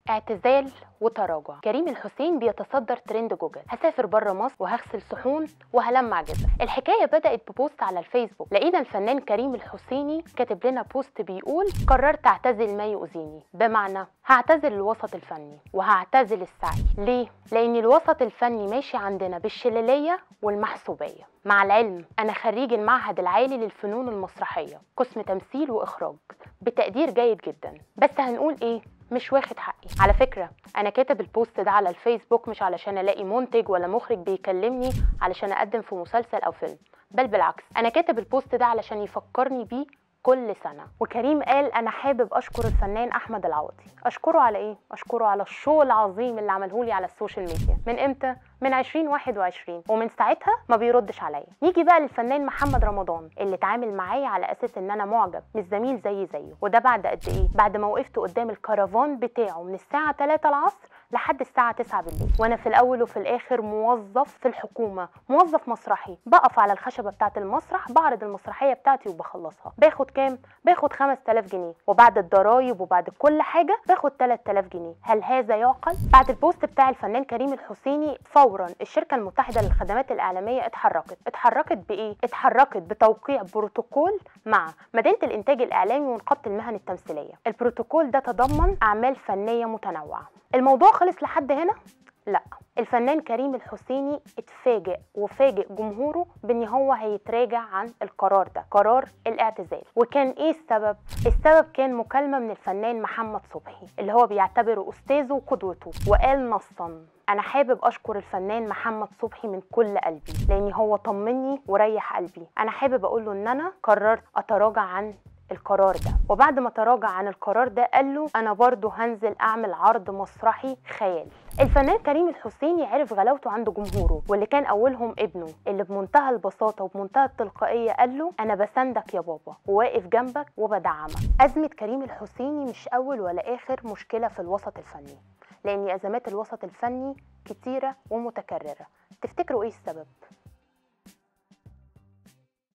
اعتزال وتراجع كريم الحسين بيتصدر ترند جوجل هسافر بره مصر وهغسل صحون وهلمع جزم الحكايه بدات ببوست على الفيسبوك لقينا الفنان كريم الحسيني كاتب لنا بوست بيقول قررت اعتزل ما يؤذيني بمعنى هعتزل الوسط الفني وهعتزل السعي ليه لان الوسط الفني ماشي عندنا بالشلاليه والمحسوبيه مع العلم انا خريج المعهد العالي للفنون المسرحيه قسم تمثيل واخراج بتقدير جيد جدا بس هنقول ايه مش واخد حقي على فكرة أنا كاتب البوست ده على الفيسبوك مش علشان ألاقي منتج ولا مخرج بيكلمني علشان أقدم في مسلسل أو فيلم بل بالعكس أنا كاتب البوست ده علشان يفكرني بيه كل سنة وكريم قال أنا حابب أشكر الفنان أحمد العوضي أشكره على إيه؟ أشكره على الشو العظيم اللي عمله لي على السوشيال ميديا من إمتى؟ من 2021 ومن ساعتها ما بيردش عليا نيجي بقى للفنان محمد رمضان اللي اتعامل معايا على اساس ان انا معجب مش زميل زي زيه وده بعد قد ايه بعد ما وقفت قدام الكرفان بتاعه من الساعه 3 العصر لحد الساعة 9 بالليل وأنا في الأول وفي الآخر موظف في الحكومة موظف مسرحي بقف على الخشبة بتاعة المسرح بعرض المسرحية بتاعتي وبخلصها باخد كام؟ باخد 5000 جنيه وبعد الضرايب وبعد كل حاجة باخد 3000 جنيه هل هذا يعقل؟ بعد البوست بتاع الفنان كريم الحسيني فورا الشركة المتحدة للخدمات الإعلامية اتحركت اتحركت بإيه؟ اتحركت بتوقيع بروتوكول مع مدينة الإنتاج الإعلامي ونقابة المهن التمثيلية البروتوكول ده تضمن أعمال فنية متنوعة الموضوع خلص لحد هنا؟ لا الفنان كريم الحسيني اتفاجئ وفاجئ جمهوره بان هو هيتراجع عن القرار ده قرار الاعتزال وكان ايه السبب السبب كان مكالمه من الفنان محمد صبحي اللي هو بيعتبره استاذه وقدوته وقال نصا انا حابب اشكر الفنان محمد صبحي من كل قلبي لان هو طمني وريح قلبي انا حابب اقول له ان انا قررت اتراجع عن القرار ده وبعد ما تراجع عن القرار ده قال له انا برضو هنزل اعمل عرض مسرحي خيال الفنان كريم الحسيني عرف غلاوته عند جمهوره واللي كان اولهم ابنه اللي بمنتهى البساطه وبمنتهى التلقائيه قال له انا بساندك يا بابا وواقف جنبك وبدعمك ازمه كريم الحسيني مش اول ولا اخر مشكله في الوسط الفني لان ازمات الوسط الفني كتيره ومتكرره تفتكروا ايه السبب